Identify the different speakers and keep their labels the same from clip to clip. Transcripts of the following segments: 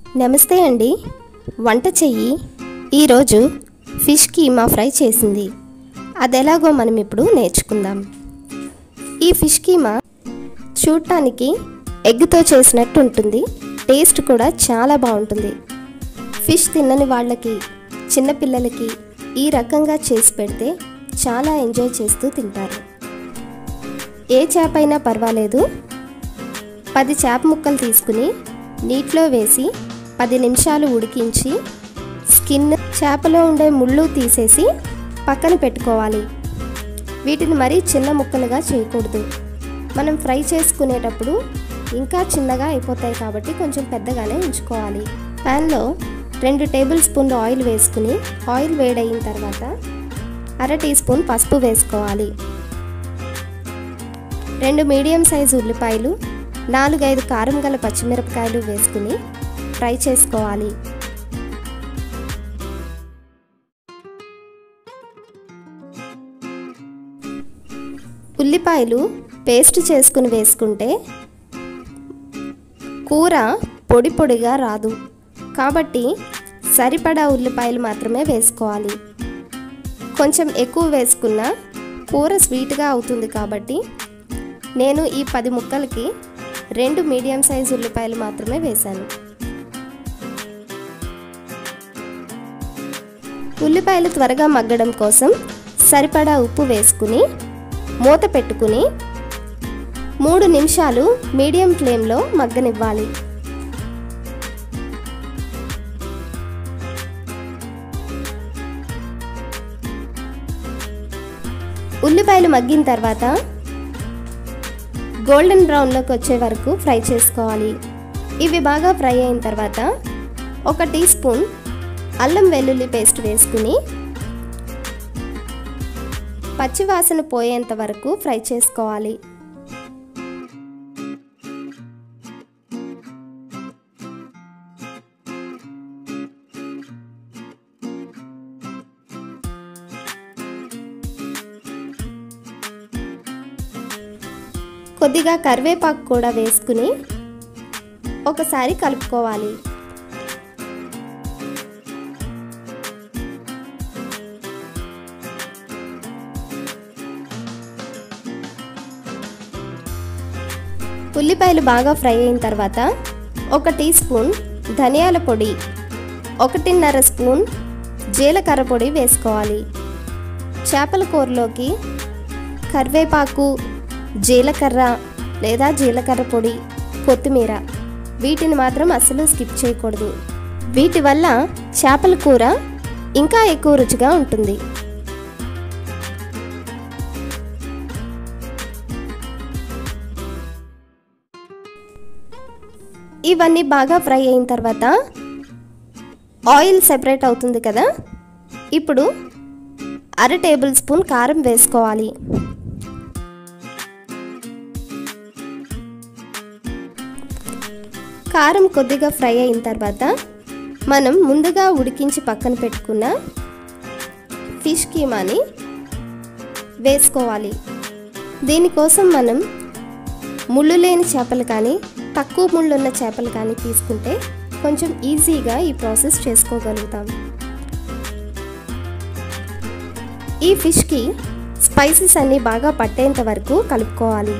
Speaker 1: నమస్తే అండి వంట చెయ్యి ఈరోజు ఫిష్ కీమా ఫ్రై చేసింది అది ఎలాగో మనం ఇప్పుడు నేర్చుకుందాం ఈ ఫిష్ కీమా చూడటానికి ఎగ్తో చేసినట్టు ఉంటుంది టేస్ట్ కూడా చాలా బాగుంటుంది ఫిష్ తిన్నని వాళ్ళకి చిన్నపిల్లలకి ఈ రకంగా చేసి పెడితే చాలా ఎంజాయ్ చేస్తూ తింటారు ఏ చేప అయినా పర్వాలేదు పది చేప ముక్కలు తీసుకుని నీటిలో వేసి పది నిమిషాలు ఉడికించి స్కిన్ చేపలో ఉండే ముళ్ళు తీసేసి పక్కన పెట్టుకోవాలి వీటిని మరీ చిన్న ముక్కలుగా చేయకూడదు మనం ఫ్రై చేసుకునేటప్పుడు ఇంకా చిన్నగా అయిపోతాయి కాబట్టి కొంచెం పెద్దగానే ఉంచుకోవాలి ప్యాన్లో రెండు టేబుల్ స్పూన్లు ఆయిల్ వేసుకుని ఆయిల్ వేడయిన తర్వాత అర టీ స్పూన్ పసుపు వేసుకోవాలి రెండు మీడియం సైజు ఉల్లిపాయలు నాలుగైదు కారం గల పచ్చిమిరపకాయలు వేసుకుని ఫ్రై చేసుకోవాలి ఉల్లిపాయలు పేస్ట్ చేసుకుని వేసుకుంటే కూర పొడి పొడిగా రాదు కాబట్టి సరిపడా ఉల్లిపాయలు మాత్రమే వేసుకోవాలి కొంచెం ఎక్కువ వేసుకున్న కూర స్వీట్గా అవుతుంది కాబట్టి నేను ఈ పది ముక్కలకి రెండు మీడియం సైజ్ ఉల్లిపాయలు మాత్రమే వేశాను ఉల్లిపాయలు త్వరగా మగ్గడం కోసం సరిపడా ఉప్పు వేసుకుని మూత పెట్టుకుని మూడు నిమిషాలు మీడియం ఫ్లేమ్లో మగ్గనివ్వాలి ఉల్లిపాయలు మగ్గిన తర్వాత గోల్డెన్ బ్రౌన్లోకి వచ్చే వరకు ఫ్రై చేసుకోవాలి ఇవి బాగా ఫ్రై అయిన తర్వాత ఒక టీ స్పూన్ అల్లం వెల్లుల్లి పేస్ట్ వేసుకుని పచ్చివాసన పోయేంత వరకు ఫ్రై చేసుకోవాలి కొద్దిగా కరివేపాకు కూడా వేసుకుని ఒకసారి కలుపుకోవాలి ఉల్లిపాయలు బాగా ఫ్రై అయిన తర్వాత ఒక టీ స్పూన్ ధనియాల పొడి ఒకటిన్నర స్పూన్ జీలకర్ర పొడి వేసుకోవాలి చేపల కూరలోకి కరివేపాకు జీలకర్ర లేదా జీలకర్ర పొడి కొత్తిమీర వీటిని మాత్రం అస్సలు స్కిప్ చేయకూడదు వీటి వల్ల చేపల కూర ఇంకా ఎక్కువ రుచిగా ఉంటుంది ఇవన్నీ బాగా ఫ్రై అయిన తర్వాత ఆయిల్ సెపరేట్ అవుతుంది కదా ఇప్పుడు అర టేబుల్ స్పూన్ కారం వేసుకోవాలి కారం కొద్దిగా ఫ్రై అయిన తర్వాత మనం ముందుగా ఉడికించి పక్కన పెట్టుకున్న ఫిష్ కీమాని వేసుకోవాలి దీనికోసం మనం ముళ్ళు లేని చేపలు కానీ తక్కువ ముళ్ళు ఉన్న చేపలు కానీ తీసుకుంటే కొంచెం ఈజీగా ఈ ప్రాసెస్ చేసుకోగలుగుతాం ఈ ఫిష్కి స్పైసెస్ అన్నీ బాగా పట్టేంత వరకు కలుపుకోవాలి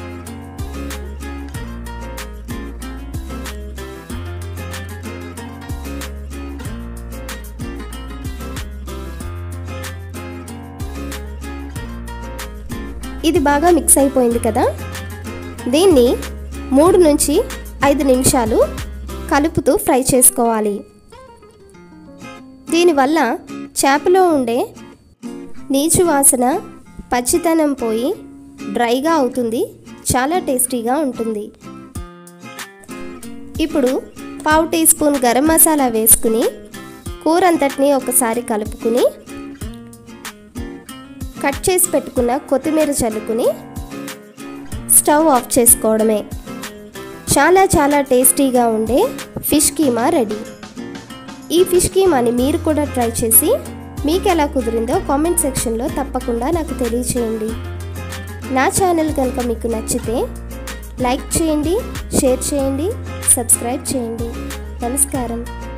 Speaker 1: ఇది బాగా మిక్స్ అయిపోయింది కదా దీన్ని మూడు నుంచి ఐదు నిమిషాలు కలుపుతూ ఫ్రై చేసుకోవాలి దీనివల్ల చేపలో ఉండే నీచు వాసన పచ్చితనం పోయి డ్రైగా అవుతుంది చాలా టేస్టీగా ఉంటుంది ఇప్పుడు పావు టీ స్పూన్ గరం మసాలా వేసుకుని కూర అంతటిని ఒకసారి కలుపుకుని కట్ చేసి పెట్టుకున్న కొత్తిమీర చల్లుకుని స్టవ్ ఆఫ్ చేసుకోవడమే చాలా చాలా టేస్టీగా ఉండే ఫిష్ కీమా రెడీ ఈ ఫిష్ కీమాని మీరు కూడా ట్రై చేసి మీకు ఎలా కుదిరిందో కామెంట్ సెక్షన్లో తప్పకుండా నాకు తెలియచేయండి నా ఛానల్ కనుక మీకు నచ్చితే లైక్ చేయండి షేర్ చేయండి సబ్స్క్రైబ్ చేయండి నమస్కారం